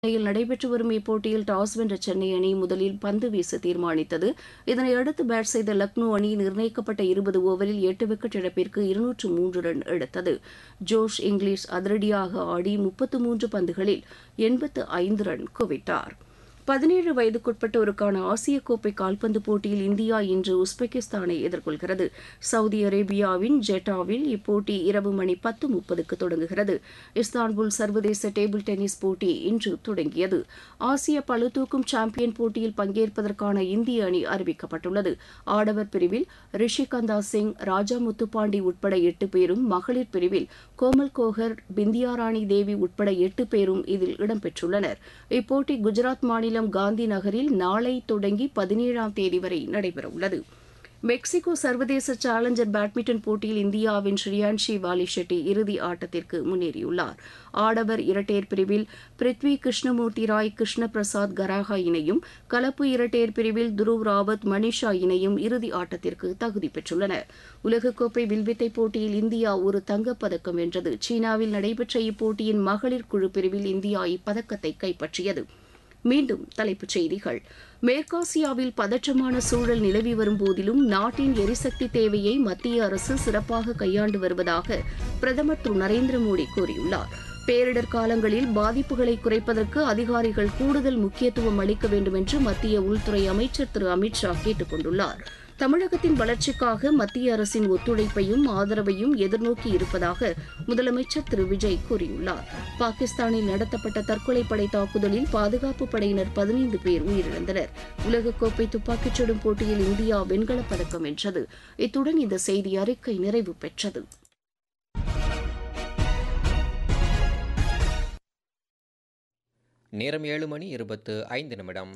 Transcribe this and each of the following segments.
சென்னையில் நடைபெற்று வரும் இப்போட்டியில் டாஸ் வென்ற சென்னை அணி முதலில் பந்து வீச தீர்மானித்தது இதனையடுத்து பேட் செய்த லக்னோ அணி நிர்ணயிக்கப்பட்ட இருபது ஓவரில் எட்டு விக்கெட் இழப்பிற்கு இருநூற்று மூன்று ரன் எடுத்தது ஜோஷ் இங்கிலீஷ் அதிரடியாக ஆடி முப்பத்து மூன்று பந்துகளில் எண்பத்து ஐந்து ரன் குவித்தார் பதினேழு வயதுக்குட்பட்டோருக்கான ஆசிய கோப்பை கால்பந்து போட்டியில் இந்தியா இன்று உஸ்பெகிஸ்தானை எதிர்கொள்கிறது சவுதி அரேபியாவின் ஜெட்டாவில் இப்போட்டி இரவு மணி பத்து முப்பதுக்கு தொடங்குகிறது இஸ்தான்புல் சர்வதேச டேபிள் டென்னிஸ் போட்டி இன்று தொடங்கியது ஆசிய பளுதூக்கும் சாம்பியன் போட்டியில் பங்கேற்பதற்கான இந்திய அணி அறிவிக்கப்பட்டுள்ளது ஆடவர் பிரிவில் ரிஷிகந்தா சிங் ராஜா முத்துப்பாண்டி உட்பட எட்டு பேரும் மகளிர் பிரிவில் கோமல் கோகர் பிந்தியாராணி தேவி உட்பட எட்டு பேரும் இதில் இடம்பெற்றுள்ளனர் இப்போட்டி குஜராத் மாநிலம் காந்தி நகரில் நாளை தொடங்கி பதினேழாம் தேதி வரை நடைபெறவுள்ளது மெக்சிகோ சர்வதேச சேலஞ்சர் பேட்மிண்டன் போட்டியில் இந்தியாவின் ஸ்ரீயான்ஷி வாலி ஷெட்டி இறுதி ஆட்டத்திற்கு முன்னேறியுள்ளார் ஆடவர் இரட்டையர் பிரிவில் பிருத்வி கிருஷ்ணமூர்த்தி ராய் கிருஷ்ண பிரசாத் கராகா இணையும் கலப்பு இரட்டையர் பிரிவில் துருவ் ராவத் மனிஷா இணையும் இறுதி ஆட்டத்திற்கு தகுதி பெற்றுள்ளனர் உலகக்கோப்பை வில்வித்தை போட்டியில் இந்தியா ஒரு தங்கப்பதக்கம் வென்றது சீனாவில் நடைபெற்ற இப்போட்டியின் மகளிர் குழு பிரிவில் இந்தியா இப்பதக்கத்தை கைப்பற்றியது மீண்டும் தலைப்புச் செய்திகள் மேற்காசியாவில் பதற்றமான சூழல் நிலவி வரும் போதிலும் நாட்டின் எரிசக்தி தேவையை மத்திய அரசு சிறப்பாக கையாண்டு வருவதாக பிரதமர் திரு நரேந்திர மோடி கூறியுள்ளார் பேரிடர் காலங்களில் பாதிப்புகளை குறைப்பதற்கு அதிகாரிகள் கூடுதல் முக்கியத்துவம் அளிக்க வேண்டும் என்று மத்திய உள்துறை அமைச்சர் திரு அமித் ஷா கேட்டுக் கொண்டுள்ளார் தமிழகத்தின் வளர்ச்சிக்காக மத்திய அரசின் ஒத்துழைப்பையும் ஆதரவையும் எதிர்நோக்கி இருப்பதாக முதலமைச்சர் திரு விஜய் கூறியுள்ளார் பாகிஸ்தானில் நடத்தப்பட்ட தற்கொலை படை தாக்குதலில் பாதுகாப்பு படையினர் பதினைந்து பேர் உயிரிழந்தனர் உலகக்கோப்பை துப்பாக்கிச் சுடும் போட்டியில் இந்தியா வெண்கலப் பதக்கம் வென்றது இத்துடன் இந்த செய்தி அறிக்கை நிறைவு பெற்றது நேரம் ஏழு மணி இருபத்து ஐந்து நிமிடம்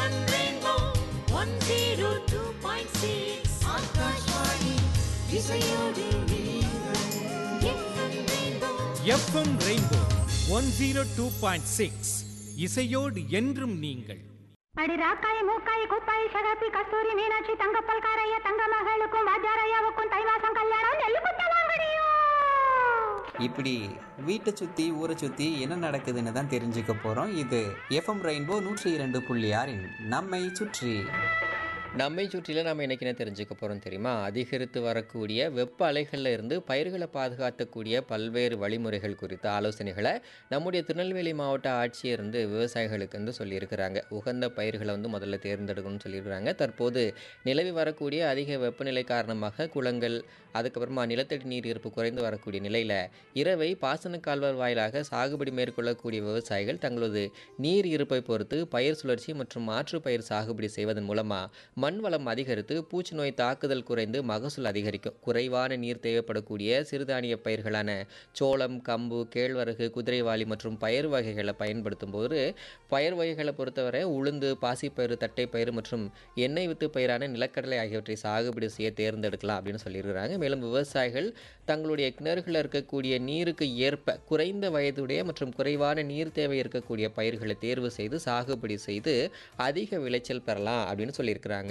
FM rainbow one zero two point six இசையோடு என்றும் நீங்கள் அடி ராக்காய் மூக்காய் குப்பாய் சகப்பி கஸ்தூரி மீனாட்சி தங்கப்பல் காரைய தங்க மகளுக்கும் வாத்தியாரையாவுக்கும் தை மாசம் கல்யாணம் நெல்லு குத்த வாங்கடியோ இப்படி வீட்டை சுற்றி ஊரை சுற்றி என்ன நடக்குதுன்னு தான் தெரிஞ்சுக்க போகிறோம் இது எஃப்எம் ரெயின்போ நூற்றி இரண்டு புள்ளி ஆறின் நம்மை சுற்றி நம்மை சுற்றில நம்ம இன்னைக்கு என்ன தெரிஞ்சுக்க போகிறோம் தெரியுமா அதிகரித்து வரக்கூடிய வெப்ப அலைகளில் இருந்து பயிர்களை பாதுகாக்கக்கூடிய பல்வேறு வழிமுறைகள் குறித்த ஆலோசனைகளை நம்முடைய திருநெல்வேலி மாவட்ட ஆட்சியர் வந்து விவசாயிகளுக்கு வந்து சொல்லியிருக்கிறாங்க உகந்த பயிர்களை வந்து முதல்ல தேர்ந்தெடுக்கணும்னு சொல்லியிருக்கிறாங்க தற்போது நிலவி வரக்கூடிய அதிக வெப்பநிலை காரணமாக குளங்கள் அதுக்கப்புறமா நிலத்தடி நீர் இருப்பு குறைந்து வரக்கூடிய நிலையில் இரவை பாசன கால்வாய் வாயிலாக சாகுபடி மேற்கொள்ளக்கூடிய விவசாயிகள் தங்களது நீர் இருப்பை பொறுத்து பயிர் சுழற்சி மற்றும் மாற்று பயிர் சாகுபடி செய்வதன் மூலமாக மண் வளம் அதிகரித்து பூச்சி நோய் தாக்குதல் குறைந்து மகசூல் அதிகரிக்கும் குறைவான நீர் தேவைப்படக்கூடிய சிறுதானிய பயிர்களான சோளம் கம்பு கேழ்வரகு குதிரைவாளி மற்றும் பயிர் வகைகளை பயன்படுத்தும் போது பயிர் வகைகளை பொறுத்தவரை உளுந்து பாசிப்பயிறு தட்டைப்பயிறு மற்றும் எண்ணெய் வித்து பயிரான நிலக்கடலை ஆகியவற்றை சாகுபடி செய்ய தேர்ந்தெடுக்கலாம் அப்படின்னு சொல்லியிருக்கிறாங்க மேலும் விவசாயிகள் தங்களுடைய கிணறுகளில் இருக்கக்கூடிய நீருக்கு ஏற்ப குறைந்த வயதுடைய மற்றும் குறைவான நீர் தேவை இருக்கக்கூடிய பயிர்களை தேர்வு செய்து சாகுபடி செய்து அதிக விளைச்சல் பெறலாம் அப்படின்னு சொல்லியிருக்கிறாங்க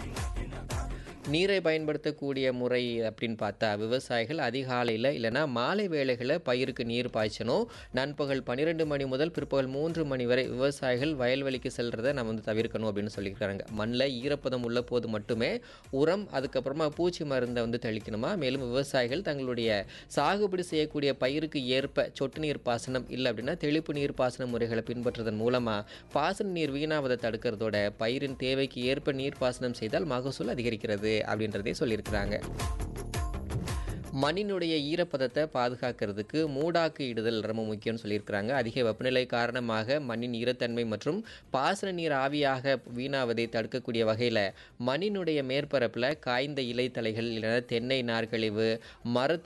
நீரை பயன்படுத்தக்கூடிய முறை அப்படின்னு பார்த்தா விவசாயிகள் அதிகாலையில் இல்லைனா மாலை வேளைகளில் பயிருக்கு நீர் பாய்ச்சணும் நண்பகல் பன்னிரெண்டு மணி முதல் பிற்பகல் மூன்று மணி வரை விவசாயிகள் வயல்வெளிக்கு செல்றதை நம்ம வந்து தவிர்க்கணும் அப்படின்னு சொல்லியிருக்காங்க மண்ணில் ஈரப்பதம் உள்ள போது மட்டுமே உரம் அதுக்கப்புறமா பூச்சி மருந்தை வந்து தெளிக்கணுமா மேலும் விவசாயிகள் தங்களுடைய சாகுபடி செய்யக்கூடிய பயிருக்கு ஏற்ப சொட்டு நீர் பாசனம் இல்லை அப்படின்னா தெளிப்பு நீர் பாசன முறைகளை பின்பற்றுவதன் மூலமாக பாசன நீர் வீணாவதை தடுக்கிறதோட பயிரின் தேவைக்கு ஏற்ப நீர் பாசனம் செய்தால் மகசூல் அதிகரிக்கிறது அப்படின்றதே சொல்லியிருக்கிறாங்க மண்ணினுடைய ஈரப்பதத்தை பாதுகாக்கிறதுக்கு மூடாக்கு இடுதல் ரொம்ப முக்கியம்னு சொல்லியிருக்கிறாங்க அதிக வெப்பநிலை காரணமாக மண்ணின் ஈரத்தன்மை மற்றும் பாசன நீர் ஆவியாக வீணாவதை தடுக்கக்கூடிய வகையில் மண்ணினுடைய மேற்பரப்பில் காய்ந்த இலைத்தலைகள் இல்லைன்னா தென்னை நார்க்கழிவு மரத்து